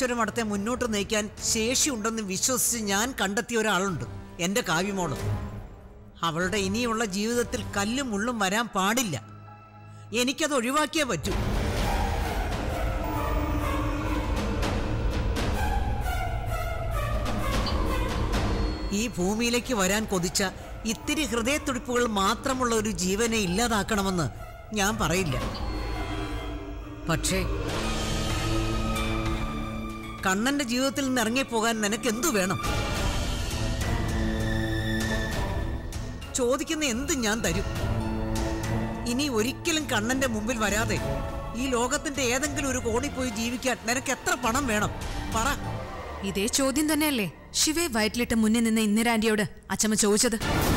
ഈശ്വര മഠത്തെ മുന്നോട്ട് നയിക്കാൻ ശേഷിയുണ്ടെന്ന് വിശ്വസിച്ച് ഞാൻ കണ്ടെത്തിയ ഒരാളുണ്ട് എൻ്റെ കാവ്യമോള് അവളുടെ ഇനിയുള്ള ജീവിതത്തിൽ കല്ലും മുള്ളും വരാൻ പാടില്ല എനിക്കത് ഒഴിവാക്കിയേ പറ്റൂ ഈ ഭൂമിയിലേക്ക് വരാൻ കൊതിച്ച ഇത്തിരി ഹൃദയത്തുടിപ്പുകൾ മാത്രമുള്ള ഒരു ജീവനെ ഇല്ലാതാക്കണമെന്ന് ഞാൻ പറയില്ല പക്ഷേ കണ്ണന്റെ ജീവിതത്തിൽ നിന്ന് ഇറങ്ങിപ്പോകാൻ നിനക്ക് എന്തു വേണം ചോദിക്കുന്ന എന്ത് ഞാൻ തരും ഇനി ഒരിക്കലും കണ്ണന്റെ മുമ്പിൽ വരാതെ ഈ ലോകത്തിന്റെ ഏതെങ്കിലും ഒരു കോണിൽ പോയി ജീവിക്കാൻ നിനക്ക് എത്ര പണം വേണം പറ ഇതേ ചോദ്യം തന്നെയല്ലേ ശിവയെ വയറ്റിലിട്ട് മുന്നിൽ നിന്ന് ഇന്ദിരാന്റിയോട് അച്ചമ്മ ചോദിച്ചത്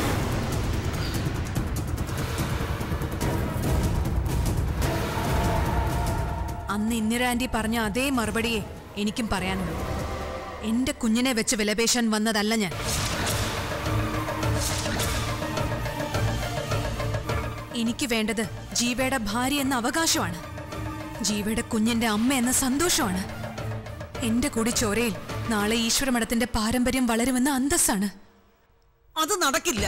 അന്ന് ഇന്ദിരാന്റി പറഞ്ഞ അതേ മറുപടിയെ എനിക്കും പറയാനുള്ളൂ എന്റെ കുഞ്ഞിനെ വെച്ച് വിലപേശാൻ വന്നതല്ല ഞാൻ എനിക്ക് വേണ്ടത് ജീവയുടെ ഭാര്യ എന്ന അവകാശമാണ് ജീവയുടെ കുഞ്ഞിന്റെ അമ്മ എന്ന സന്തോഷമാണ് എന്റെ കൂടി ചോരയിൽ നാളെ ഈശ്വരമഠത്തിന്റെ പാരമ്പര്യം വളരുമെന്ന അന്തസ്സാണ് അത് നടക്കില്ല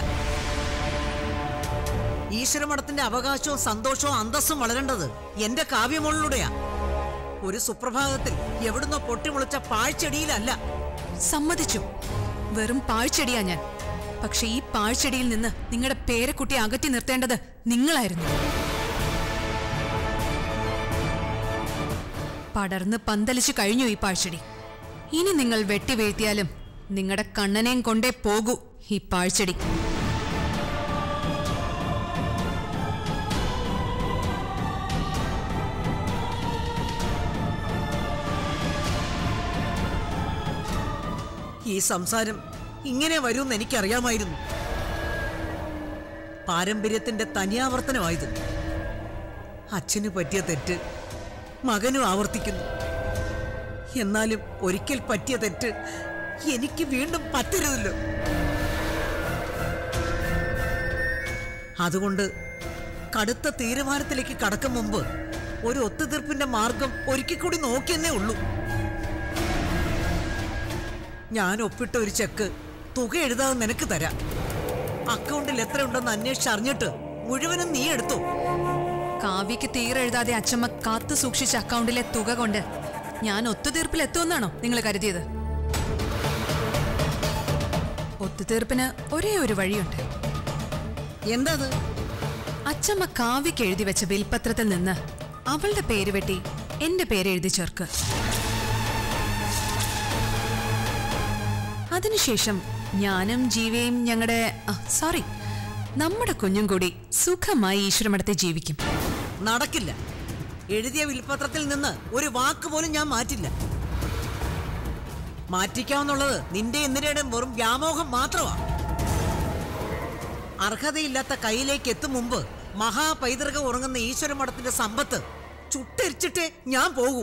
ഈശ്വരമഠത്തിന്റെ അവകാശവും സന്തോഷവും അന്തസ്സും വളരേണ്ടത് എന്റെ കാവ്യമോളിലൂടെയാ ഒരു സുപ്രഭാതത്തിൽ എവിടുന്നോ പൊട്ടിമുളച്ച പാഴ്ചെടിയിലല്ല സമ്മതിച്ചു വെറും പാഴ്ചെടിയാ ഞാൻ പക്ഷെ ഈ പാഴ്ചെടിയിൽ നിന്ന് നിങ്ങളുടെ പേരക്കുട്ടിയെ അകറ്റി നിർത്തേണ്ടത് നിങ്ങളായിരുന്നു പടർന്ന് പന്തലിച്ചു കഴിഞ്ഞു ഈ പാഴ്ചെടി ഇനി നിങ്ങൾ വെട്ടിവീഴ്ത്തിയാലും നിങ്ങളുടെ കണ്ണനെയും കൊണ്ടേ പോകൂ ഈ പാഴ്ചെടി ഈ സംസാരം ഇങ്ങനെ വരുമെന്ന് എനിക്കറിയാമായിരുന്നു പാരമ്പര്യത്തിന്റെ തനിയാവർത്തനമായത് അച്ഛന് പറ്റിയ തെറ്റ് മകനും ആവർത്തിക്കുന്നു എന്നാലും ഒരിക്കൽ പറ്റിയ തെറ്റ് എനിക്ക് വീണ്ടും പറ്റരുതല്ലോ അതുകൊണ്ട് കടുത്ത തീരുമാനത്തിലേക്ക് കടക്കും മുമ്പ് ഒരു ഒത്തുതീർപ്പിന്റെ മാർഗം ഒരിക്കൽ കൂടി നോക്കിയെന്നേ ഉള്ളൂ ഞാൻ ഒപ്പിട്ട ഒരു ചെക്ക് തുക എഴുതാതെ നിനക്ക് തരാം അക്കൗണ്ടിൽ എത്ര ഉണ്ടെന്ന് അന്വേഷിച്ചറിഞ്ഞിട്ട് മുഴുവനും നീ എടുത്തു കാവ്യക്ക് തീരെഴുതാതെ അച്ചമ്മ കാത്തു സൂക്ഷിച്ച അക്കൗണ്ടിലെ തുക കൊണ്ട് ഞാൻ ഒത്തുതീർപ്പിൽ എത്തുമെന്നാണോ നിങ്ങൾ കരുതിയത് ഒത്തുതീർപ്പിന് ഒരേ ഒരു വഴിയുണ്ട് എന്താ അത് അച്ചമ്മ കാവ്യക്ക് എഴുതി വെച്ച വിൽപത്രത്തിൽ നിന്ന് അവളുടെ പേര് വെട്ടി എന്റെ പേര് എഴുതി ചേർക്ക് അതിനുശേഷം ഞാനും ജീവയും ഞങ്ങളുടെ സോറി നമ്മുടെ കുഞ്ഞും കൂടി സുഖമായി ഈശ്വരമഠത്തെ ജീവിക്കും നടക്കില്ല എഴുതിയ വിൽപത്രത്തിൽ നിന്ന് ഒരു വാക്ക് പോലും ഞാൻ മാറ്റില്ല മാറ്റിക്കാവുന്നുള്ളത് നിന്റെ എന്തിനേടും വെറും വ്യാമോഹം മാത്രമാ അർഹതയില്ലാത്ത കയ്യിലേക്ക് എത്തും മുമ്പ് മഹാപൈതൃകം ഉറങ്ങുന്ന ഈശ്വരമഠത്തിന്റെ സമ്പത്ത് ചുട്ടരിച്ചിട്ടേ ഞാൻ പോകൂ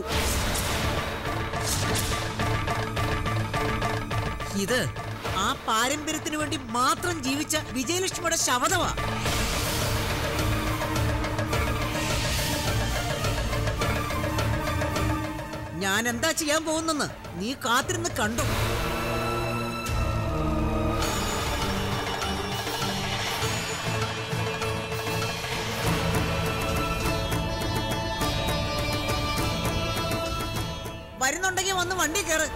ഇത് ആ പാരമ്പര്യത്തിന് വേണ്ടി മാത്രം ജീവിച്ച വിജയലക്ഷ്മിയുടെ ശവതമാ ഞാൻ എന്താ ചെയ്യാൻ പോകുന്നെന്ന് നീ കാത്തിരുന്ന് കണ്ടു വരുന്നുണ്ടെങ്കിൽ വന്ന് വണ്ടി കയറ്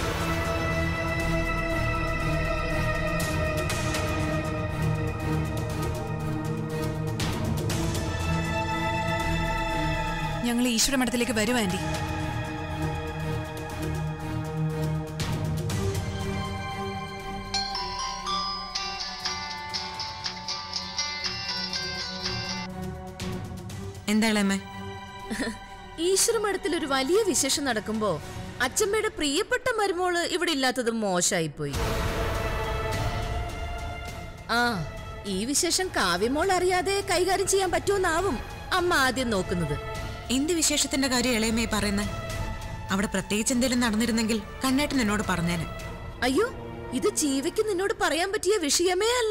ഞങ്ങൾ ഈശ്വരമഠത്തിലേക്ക് വരും ആന്റി എന്താ ഇളയമ്മേ ഈശ്വരമഠത്തിൽ ഒരു വലിയ വിശേഷം നടക്കുമ്പോ അച്ഛമ്മയുടെ പ്രിയപ്പെട്ട മരുമോള് ഇവിടെ ഇല്ലാത്തത് മോശമായിപ്പോയി ആ ഈ വിശേഷം കാവ്യമോൾ അറിയാതെ കൈകാര്യം ചെയ്യാൻ പറ്റുമെന്നാവും അമ്മ ആദ്യം നോക്കുന്നത് എന്ത് വിശേഷത്തിന്റെ കാര്യം ഇളയമ്മയെ പറയുന്നത് അവിടെ പ്രത്യേകിച്ച് എന്തെങ്കിലും നടന്നിരുന്നെങ്കിൽ കണ്ണേട്ടൻ എന്നോട് പറഞ്ഞേനെ അയ്യോ ഇത് ജീവയ്ക്ക് നിന്നോട് പറയാൻ പറ്റിയ വിഷയമേ അല്ല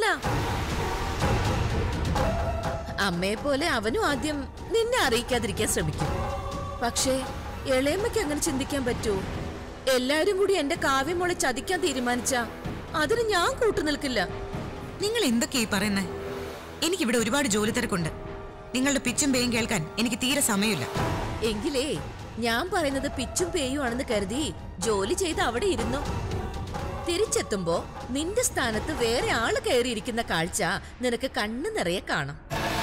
അമ്മയെ പോലെ അവനും ആദ്യം നിന്നെ അറിയിക്കാതിരിക്കാൻ ശ്രമിക്കും പക്ഷേ ഇളയമ്മയ്ക്ക് അങ്ങനെ ചിന്തിക്കാൻ പറ്റുമോ എല്ലാരും കൂടി എന്റെ കാവ്യമോളെ ചതിക്കാൻ തീരുമാനിച്ച അതിന് ഞാൻ കൂട്ടുനിൽക്കില്ല നിങ്ങൾ എന്തൊക്കെയായി പറയുന്നേ എനിക്കിവിടെ ഒരുപാട് ജോലി തിരക്കുണ്ട് നിങ്ങളുടെ പിച്ചും പേയും കേൾക്കാൻ എനിക്ക് തീരെ സമയമില്ല എങ്കിലേ ഞാൻ പറയുന്നത് പിച്ചും പേയുമാണെന്ന് കരുതി ജോലി ചെയ്ത് അവിടെ ഇരുന്നു തിരിച്ചെത്തുമ്പോ നിന്റെ സ്ഥാനത്ത് വേറെ ആള് കയറിയിരിക്കുന്ന കാഴ്ച നിനക്ക് കണ്ണു നിറയെ കാണാം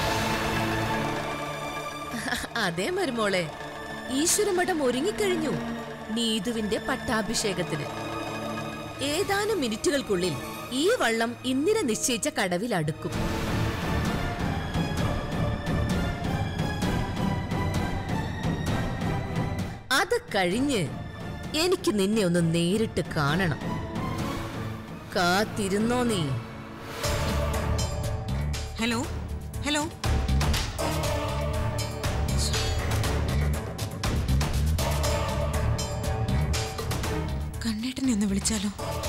അതേ മരുമോളെ ഈശ്വരമഠം ഒരുങ്ങിക്കഴിഞ്ഞു നീതുവിന്റെ പട്ടാഭിഷേകത്തിന് ഏതാനും മിനിറ്റുകൾക്കുള്ളിൽ ഈ വള്ളം ഇന്നിനെ നിശ്ചയിച്ച കടവിൽ അടുക്കും അത് കഴിഞ്ഞ് എനിക്ക് നിന്നെ ഒന്ന് നേരിട്ട് കാണണം കാത്തിരുന്നോ നീ ഹലോ ഹലോ കണ്ണേട്ടനെ ഒന്ന് വിളിച്ചാലോ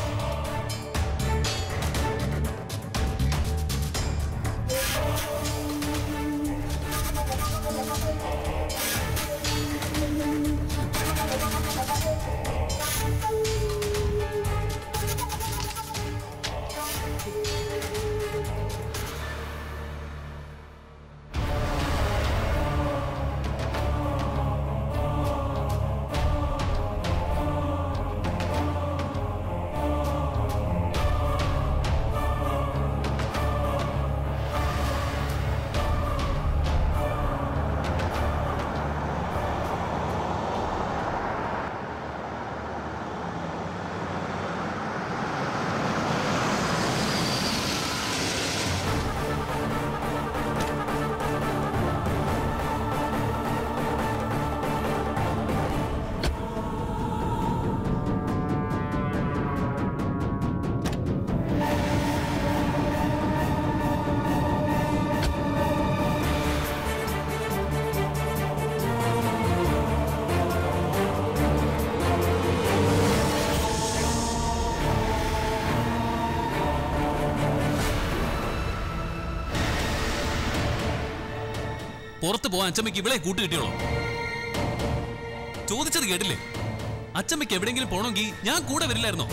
പുറത്ത് പോവാൻ അച്ചമ്മയ്ക്ക് ഇവിടെ കൂട്ട് കിട്ടിയോളൂ ചോദിച്ചത് കേട്ടില്ലേ അച്ചമ്മയ്ക്ക് എവിടെയെങ്കിലും പോണമെങ്കിൽ ഞാൻ കൂടെ വരില്ലായിരുന്നോ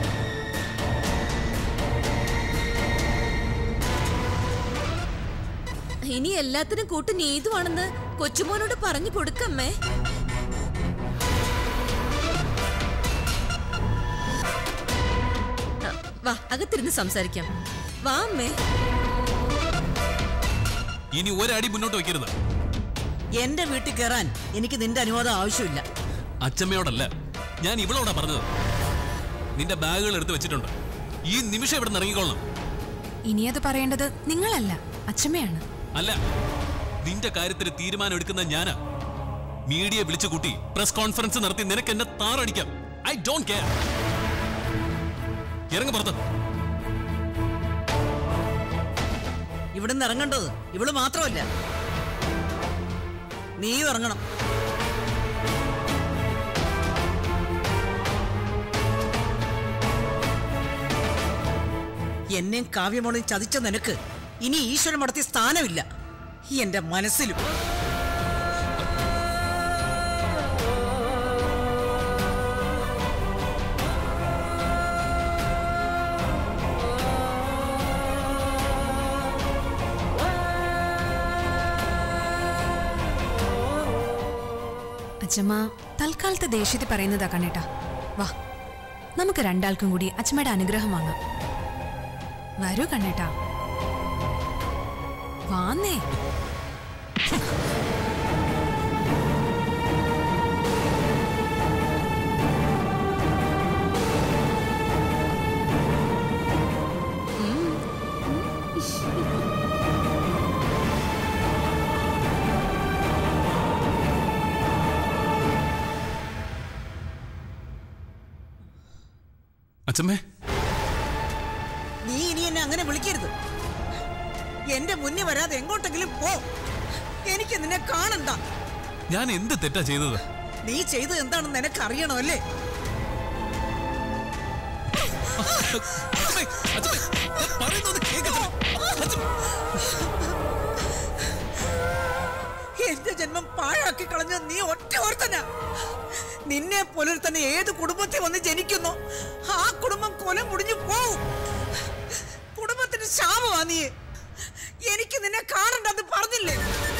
ഇനി എല്ലാത്തിനും കൂട്ട് നീതുവാണെന്ന് കൊച്ചുമോനോട് പറഞ്ഞു കൊടുക്കമ്മേ ആ, വാ അകത്തിരുന്ന് സംസാരിക്കാം വാ അമ്മേ ഇനി ഒരടി മുന്നോട്ട് വെക്കരുത് എന്റെ വീട്ടിൽ കയറാൻ എനിക്ക് നിന്റെ അനുവാദം ആവശ്യമില്ല അച്ചമ്മയോടല്ല ഞാൻ ഇവളോടാ പറഞ്ഞത് നിന്റെ ബാഗുകൾ എടുത്ത് വെച്ചിട്ടുണ്ട് ഈ നിമിഷം ഇവിടെ നിന്ന് ഇറങ്ങിക്കൊള്ളണം ഇനി അത് പറയേണ്ടത് നിങ്ങളല്ല അച്ഛമ്മയാണ് അല്ല നിന്റെ കാര്യത്തിൽ തീരുമാനം എടുക്കുന്ന ഞാനാ മീഡിയ വിളിച്ചു കൂട്ടി പ്രസ് കോൺഫറൻസ് നടത്തി നിനക്ക് എന്നെ താറടിക്കാം ഐ ഡോണ്ട് കെയർ ഇറങ്ങ പുറത്ത് ഇവിടുന്ന് ഇറങ്ങേണ്ടത് ഇവള് മാത്രമല്ല നീയും ഇറങ്ങണം എന്നെയും കാവ്യമോളെയും ചതിച്ച നിനക്ക് ഇനി ഈശ്വരൻ മടത്തി സ്ഥാനമില്ല എന്റെ മനസ്സിലും അച്ഛമ്മ തൽക്കാലത്തെ ദേഷ്യത്തിൽ പറയുന്നതാ കണ്ണേട്ടാ വാ നമുക്ക് രണ്ടാൾക്കും കൂടി അച്ഛമ്മയുടെ അനുഗ്രഹം വാങ്ങാം വരൂ കണ്ണേട്ടാ വാന്നേ അച്ചമ്മേ നീ ഇനി എന്നെ അങ്ങനെ വിളിക്കരുത് എന്റെ മുന്നിൽ വരാതെ എങ്ങോട്ടെങ്കിലും പോ എനിക്ക് നിന്നെ കാണണ്ട ഞാൻ എന്ത് തെറ്റാ ചെയ്തത് നീ ചെയ്തത് എന്താണെന്ന് നിനക്ക് അറിയണോ അല്ലേ അച്ചമ്മേ, അച്ചമ്മേ, ഞാൻ പറയുന്നത് കേക്ക് അച്ചമ്മേ. അച്ചമ്മേ. എന്റെ ജന്മം പാഴായി ഇല്ലാതാക്കി കളഞ്ഞ നീ ഒറ്റ ഓർത്തനാ നിന്നെ പോലെ തന്നെ ഏത് കുടുംബത്തിൽ വന്ന് ജനിക്കുന്നോ ആ കുടുംബം കൊലം മുടിഞ്ഞു പോവും കുടുംബത്തിന് ശാപമാ നീ എനിക്ക് നിന്നെ കാണണ്ടെന്ന് പറഞ്ഞില്ലേ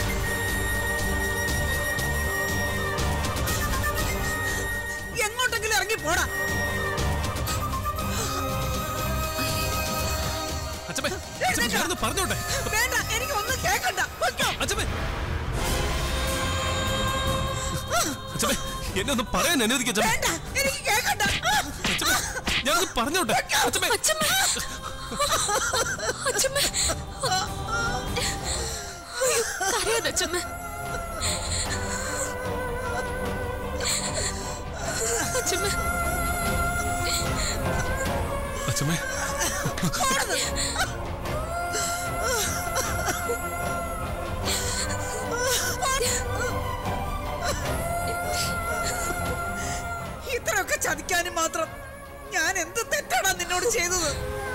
എങ്ങോട്ടെങ്കിലും ഇറങ്ങി പോടാ അച്ഛമ്മേ അച്ഛമ്മേ ഞാനൊന്ന് പറഞ്ഞോട്ടെ വേണ്ട എനിക്ക് ഒന്നും കേൾക്കണ്ട പൊയ്ക്കോ. അച്ഛമ്മേ അച്ഛമ്മേ എന്നെ ഒന്ന് പറയാൻ അനുവദിക്കുക അച്ഛമ്മേ വേണ്ട എനിക്ക് കേൾക്കണ്ട അച്ഛമ്മേ ഞാനൊന്ന് പറഞ്ഞോട്ടെ അച്ഛമ്മേ അച്ഛമ്മ അച്ഛമ്മ കരയാതെ അച്ഛമ്മ അച്ഛമ്മ അച്ഛമ്മേ ഇത്രയൊക്കെ ചതിക്കാനും മാത്രം ഞാൻ എന്ത് തെറ്റാടാ നിന്നോട് ചെയ്തത്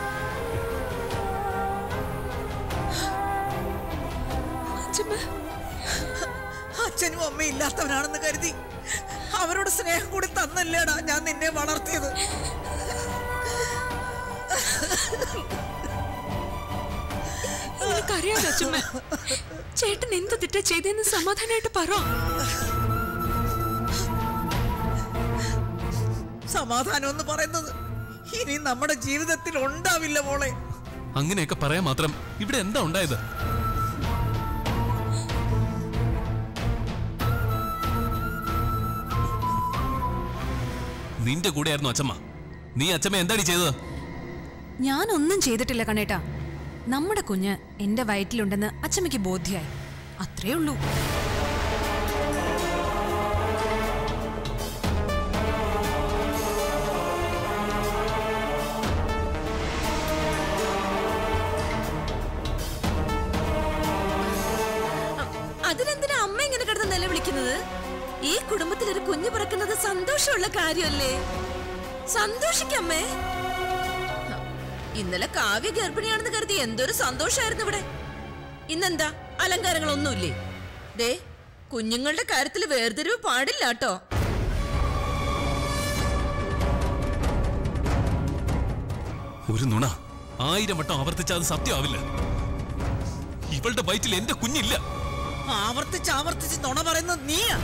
അച്ഛമ്മ അച്ഛനും അമ്മയും ഇല്ലാത്തവനാണെന്ന് കരുതി അവരോട് സ്നേഹം കൂടി തന്നല്ലേടാ ഞാൻ നിന്നെ വളർത്തിയത് ഇങ്ങനെ കരയാതെ അച്ഛമ്മ ചേട്ടൻ എന്ത് തെറ്റാ ചെയ്തെന്ന് സമാധാനമായിട്ട് പറ സമാധാനം എന്ന് പറയുന്നത് ഇനി നമ്മുടെ ജീവിതത്തിൽ ഉണ്ടാവില്ല മോളെ അങ്ങനെയൊക്കെ പറയാൻ മാത്രം ഇവിടെ എന്താ ഉണ്ടായത് നിന്റെ കൂടെയായിരുന്നു അച്ഛമ്മ നീ അച്ഛമ്മ എന്താടി ചെയ്തത് ഞാനൊന്നും ചെയ്തിട്ടില്ല കണ്ണേട്ടാ നമ്മുടെ കുഞ്ഞ് എന്റെ വയറ്റിലുണ്ടെന്ന് അച്ഛമ്മയ്ക്ക് ബോധ്യായി അത്രേ ഉള്ളൂ അതിനെന്തിനാ അമ്മ ഇങ്ങനെ കിടന്ന് നിലവിളിക്കുന്നത് ഈ കുടുംബത്തിൽ ഒരു കുഞ്ഞു പിറക്കുന്നത് സന്തോഷമുള്ള കാര്യമല്ലേ സന്തോഷിക്കമ്മേ ഇന്നലെ കാവ്യ ഗർഭിണിയാണെന്ന് കരുതി എന്തൊരു സന്തോഷായിരുന്നു ഇവിടെ ഇന്നെന്താ അലങ്കാരങ്ങളൊന്നുമില്ലേ ദേ കുഞ്ഞുങ്ങളുടെ കാര്യത്തിൽ വേർതിരിവ് പാടില്ല കേട്ടോ ഒരു നുണ ആയിരം വട്ടം ആവർത്തിച്ചാൽ അത് സത്യമാവില്ല ഇവളുടെ വയറ്റിൽ എന്റെ കുഞ്ഞില്ല ആവർത്തിച്ച് ആവർത്തിച്ച് നുണ പറയുന്നത് നീയാ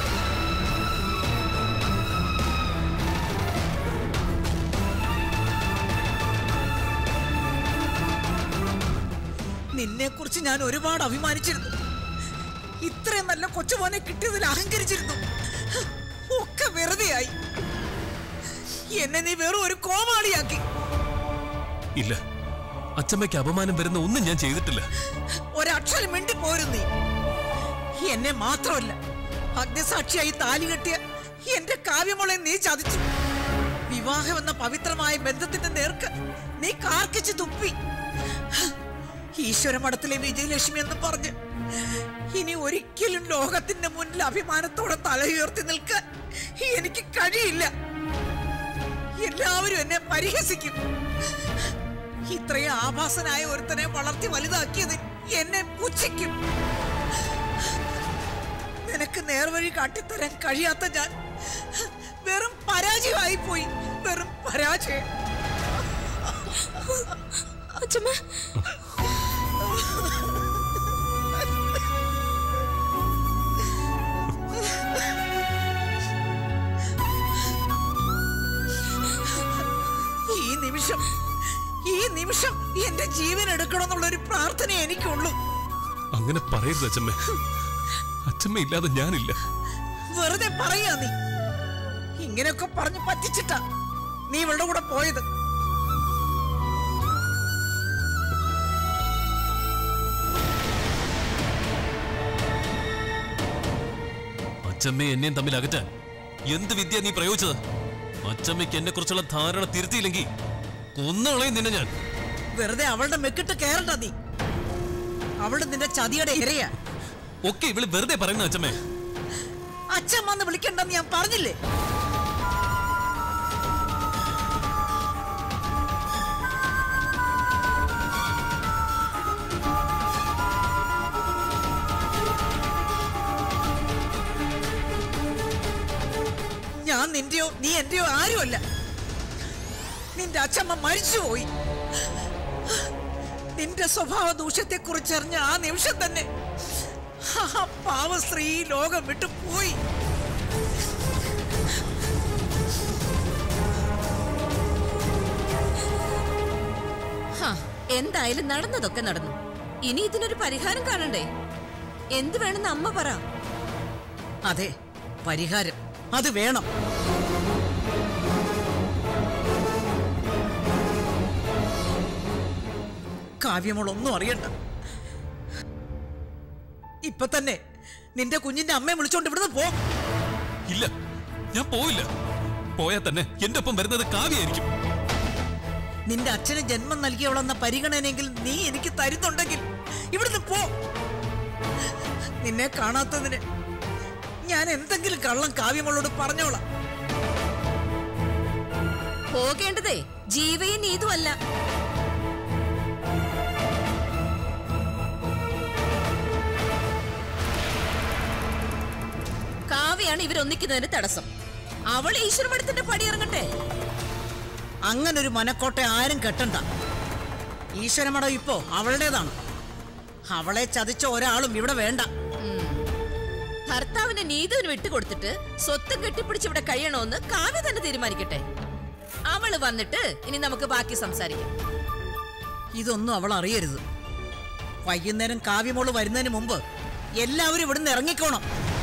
നിന്നെ കുറിച്ച് ഞാൻ ഒരുപാട് അഭിമാനിച്ചിരുന്നു ഇത്രയും നല്ല കൊച്ചുമോനെ കിട്ടിയതിൽ അഹങ്കരിച്ചിരുന്നു ഒക്കെ വെറുതെയായി എന്നെ നീ വെറും ഒരു കോമാളിയാക്കി ഇല്ല അച്ഛമ്മയ്ക്ക് അപമാനം വരുന്ന ഒന്നും ഞാൻ ചെയ്തിട്ടില്ല ഒരക്ഷരം മിണ്ടി പോരും നീ എന്നെ മാത്രമല്ല അഗ്നിസാക്ഷിയായി താലി കെട്ടിയ എന്റെ കാവ്യമോളെ നീ ചതിച്ചു വിവാഹം എന്ന പവിത്രമായ ബന്ധത്തിന്റെ നേർക്ക് നീ കാർക്കിച്ച് തുപ്പി ഈശ്വരമഠത്തിലെ വിജയലക്ഷ്മി എന്ന് പറഞ്ഞ് ഇനി ഒരിക്കലും ലോകത്തിന്റെ മുന്നിൽ അഭിമാനത്തോടെ തല ഉയർത്തി നിൽക്കാൻ എനിക്ക് കഴിയില്ല എല്ലാവരും എന്നെ പരിഹസിക്കും ഇത്രയും ആഭാസനായ ഒരുത്തനെ വളർത്തി വലുതാക്കിയതിൽ എന്നെ പുച്ഛിക്കും നിനക്ക് നേർവഴി കാട്ടിത്തരാൻ കഴിയാത്ത ഞാൻ വെറും പരാജയമായി പോയി വെറും പരാജയം അച്ഛമ്മ ഈ നിമിഷം ഈ നിമിഷം എന്റെ ജീവൻ എടുക്കണമെന്നുള്ള ഒരു പ്രാർത്ഥന എനിക്കുള്ളൂ അങ്ങനെ പറയരുത് അച്ഛമ്മ അച്ഛമ്മ ഇല്ലാതെ ഞാനില്ല വെറുതെ പറയാ നീ ഇങ്ങനെയൊക്കെ പറഞ്ഞു പറ്റിച്ചിട്ടാ നീ ഇവളുടെ കൂടെ പോയത് അച്ഛമ്മയും എന്നെയും തമ്മിൽ അകറ്റാൻ എന്ത് വിദ്യ നീ പ്രയോഗിച്ചത് അച്ഛമ്മയ്ക്ക് എന്നെ കുറിച്ചുള്ള ധാരണ തിരുത്തിയില്ലെങ്കിൽ കൊന്നുകളയും നിന്നെ ഞാൻ വെറുതെ അവളുടെ മെക്കിട്ട് കയറണ്ട നീ അവള് നിന്റെ ചതിയുടെ ഇരയാ ഒക്കെ ഇവള് വെറുതെ പറയുന്ന അച്ഛമ്മേ അച്ഛമ്മന്ന് വിളിക്കണ്ടെന്ന് ഞാൻ പറഞ്ഞില്ലേ ഞാൻ നിന്റെയോ നീ എന്റെയോ ആരുമല്ല നിന്റെ അച്ഛമ്മ മരിച്ചുപോയി നിന്റെ സ്വഭാവ ദൂഷ്യത്തെ കുറിച്ചറിഞ്ഞ ആ നിമിഷം തന്നെ ആ പാവ സ്ത്രീ ഈ ലോകം വിട്ടു പോയി ഹാ, എന്തായാലും നടന്നതൊക്കെ നടന്നു ഇനി ഇതിനൊരു പരിഹാരം കാണണ്ടേ എന്ത് വേണമെന്ന് അമ്മ പറ അതെ പരിഹാരം അത് വേണം കാവ്യമോൾ ഒന്നും അറിയണ്ട ഇപ്പൊ തന്നെ നിന്റെ കുഞ്ഞിന്റെ അമ്മയെ വിളിച്ചോണ്ട് ഇവിടുന്ന് പോ ഇല്ല ഞാൻ പോയില്ല പോയാൽ തന്നെ എന്റെ ഒപ്പം വരുന്നത് കാവ്യായിരിക്കും നിന്റെ അച്ഛന് ജന്മം നൽകിയവളെന്ന പരിഗണനയെങ്കിൽ നീ എനിക്ക് തരുന്നുണ്ടെങ്കിൽ ഇവിടുന്ന് പോ നിന്നെ കാണാത്തതിന് ഞാൻ എന്തെങ്കിലും കള്ളം കാവ്യമോളോട് പറഞ്ഞോളാം പോകേണ്ടതേ ജീവയും നീതുമല്ല കാവ്യാണ് ഇവരൊന്നിക്കുന്നതിന് തടസ്സം അവൾ ഈശ്വരമഠത്തിന്റെ പടിയിറങ്ങട്ടെ അങ്ങനൊരു മനക്കോട്ടെ ആരും കെട്ടണ്ട ഈശ്വരമടം ഇപ്പോ അവളുടേതാണ് അവളെ ചതിച്ച ഒരാളും ഇവിടെ വേണ്ട ഭർത്താവിനെ നീതുവിന് വിട്ടുകൊടുത്തിട്ട് സ്വത്ത് കെട്ടിപ്പിടിച്ച് ഇവിടെ കഴിയണോന്ന് കാവ്യ തന്നെ തീരുമാനിക്കട്ടെ അവള് വന്നിട്ട് ഇനി നമുക്ക് ബാക്കി സംസാരിക്കാം ഇതൊന്നും അവൾ അറിയരുത് വൈകുന്നേരം കാവ്യമോള് വരുന്നതിന് മുമ്പ് എല്ലാവരും ഇവിടുന്ന് ഇറങ്ങിക്കോണം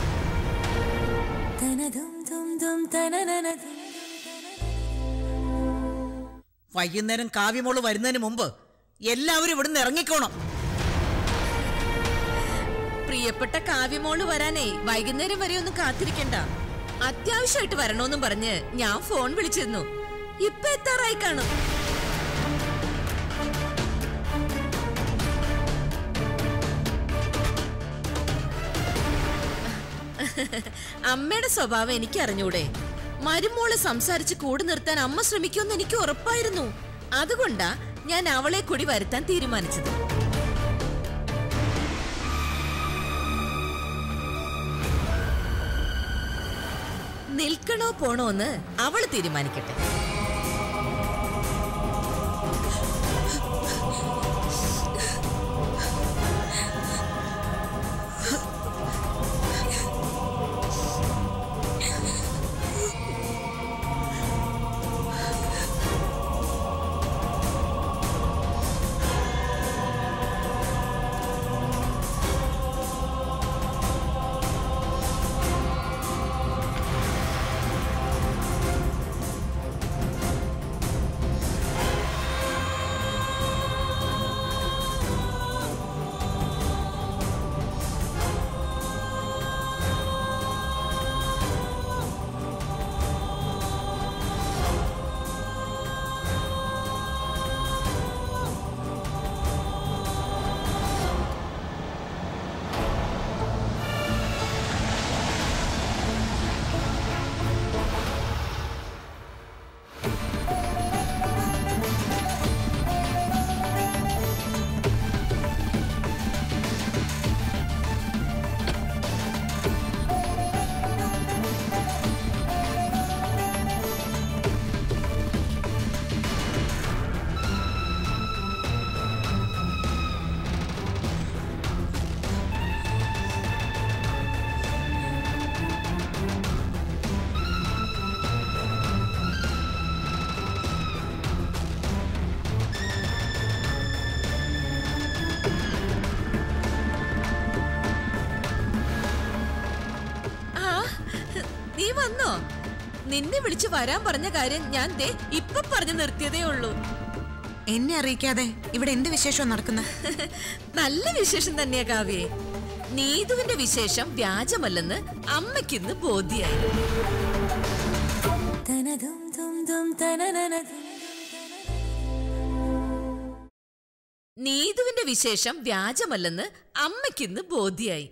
വൈകുന്നേരം കാവ്യമോള് വരുന്നതിന് മുമ്പ് എല്ലാവരും ഇവിടുന്ന് ഇറങ്ങിക്കോണം പ്രിയപ്പെട്ട കാവ്യമോള് വരാനേ വൈകുന്നേരം വരെ ഒന്നും കാത്തിരിക്കണ്ട അത്യാവശ്യമായിട്ട് വരണോന്നും പറഞ്ഞ് ഞാൻ ഫോൺ വിളിച്ചിരുന്നു ഇപ്പൊ എത്താറായി കാണും അമ്മയുടെ സ്വഭാവം എനിക്ക് അറിഞ്ഞൂടെ മരുമോള് സംസാരിച്ച് കൂടി നിർത്താൻ അമ്മ ശ്രമിക്കുമെന്ന് എനിക്ക് ഉറപ്പായിരുന്നു അതുകൊണ്ടാ ഞാൻ അവളെ കൂടി വരുത്താൻ തീരുമാനിച്ചത് നിൽക്കണോ പോണോ എന്ന് അവള് തീരുമാനിക്കട്ടെ ആ നീ വന്നോ നിന്നെ വിളിച്ചു വരാൻ പറഞ്ഞ കാര്യം ഞാൻ ദേ ഇപ്പൊ പറഞ്ഞു നിർത്തിയതേ ഉള്ളൂ എന്നെ അറിയിക്കാതെ ഇവിടെ എന്ത് വിശേഷവും നടക്കുന്നത് നല്ല വിശേഷം തന്നെയാ കാവ്യേ നീതുവിന്റെ വിശേഷം വ്യാജമല്ലെന്ന് അമ്മയ്ക്കിന്ന് ബോധ്യായി നീതുവിന്റെ വിശേഷം വ്യാജമല്ലെന്ന് അമ്മയ്ക്കിന്ന് ബോധ്യായി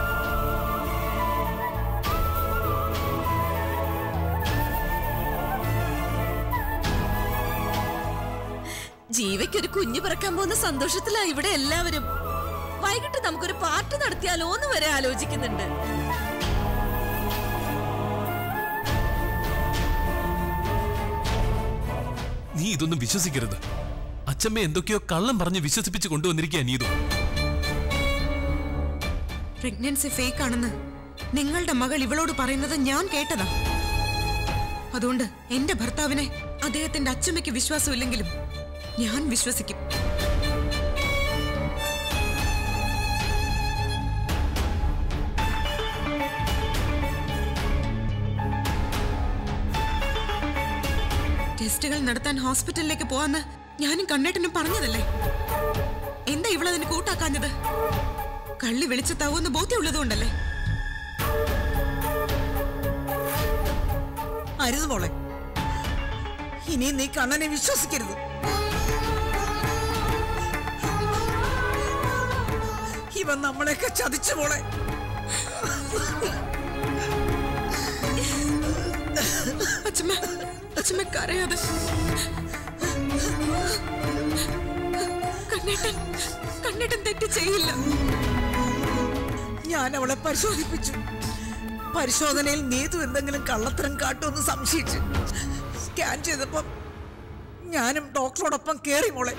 ജീവയ്ക്കൊരു കുഞ്ഞു പിറക്കാൻ പോകുന്ന സന്തോഷത്തിലാ ഇവിടെ എല്ലാവരും വൈകിട്ട് നമുക്കൊരു പാർട്ടി നടത്തിയാലോ എന്ന് വരെ ആലോചിക്കുന്നുണ്ട് നീ ഇതൊന്നും വിശ്വസിക്കരുത് അച്ഛമ്മ എന്തൊക്കെയോ കള്ളം പറഞ്ഞ് വിശ്വസിപ്പിച്ച് കൊണ്ടുവന്നിരിക്കുക നീതു പ്രഗ്നൻസി ഫേക്ക് ആണെന്ന് നിങ്ങളുടെ മകൾ ഇവളോട് പറയുന്നത് ഞാൻ കേട്ടതാ അതുകൊണ്ട് എന്റെ ഭർത്താവിനെ അദ്ദേഹത്തിന്റെ അച്ഛമ്മയ്ക്ക് വിശ്വാസമില്ലെങ്കിലും ഞാൻ വിശ്വസിക്കും ടെസ്റ്റുകൾ നടത്താൻ ഹോസ്പിറ്റലിലേക്ക് പോവാന്ന് ഞാനും കണ്ണേട്ടനും പറഞ്ഞതല്ലേ എന്താ ഇവളതിന് കൂട്ടാക്കാഞ്ഞത് കള്ളി വെളിച്ചത്താവൂന്ന് ബോധ്യമുള്ളതുകൊണ്ടല്ലേ അരുത് മോളെ ഇനി നീ കണ്ണനെ വിശ്വസിക്കരുത് ഇവൻ നമ്മളെയൊക്കെ ചതിച്ചു മോളെ അച്ഛമ്മ അച്ഛമ്മ കരയാതെ കണ്ണേട്ടൻ കണ്ണേട്ടൻ തെറ്റ് ചെയ്യില്ല ഞാൻ അവളെ പരിശോധിപ്പിച്ചു പരിശോധനയിൽ നീതു എന്തെങ്കിലും കള്ളത്തരം കാട്ടുമെന്ന് സംശയിച്ചു സ്കാൻ ചെയ്തപ്പം ഞാനും ഡോക്ടറോടൊപ്പം കേറി മോളെ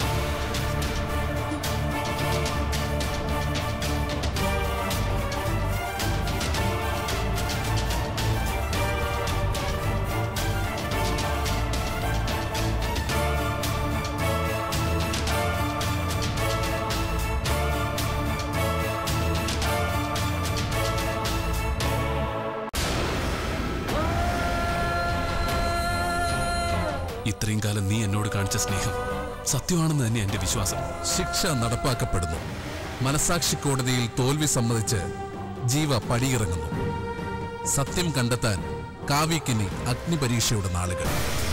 ഇത്രയും കാലം നീ എന്നോട് കാണിച്ച സ്നേഹം സത്യമാണെന്ന് തന്നെ എന്റെ വിശ്വാസം ശിക്ഷ നടപ്പാക്കപ്പെടുന്നു മനസാക്ഷി കോടതിയിൽ തോൽവി സമ്മതിച്ച് ജീവ പടിയിറങ്ങുന്നു സത്യം കണ്ടെത്താൻ കാവ്യക്കിനി അഗ്നിപരീക്ഷയുടെ നാളുകൾ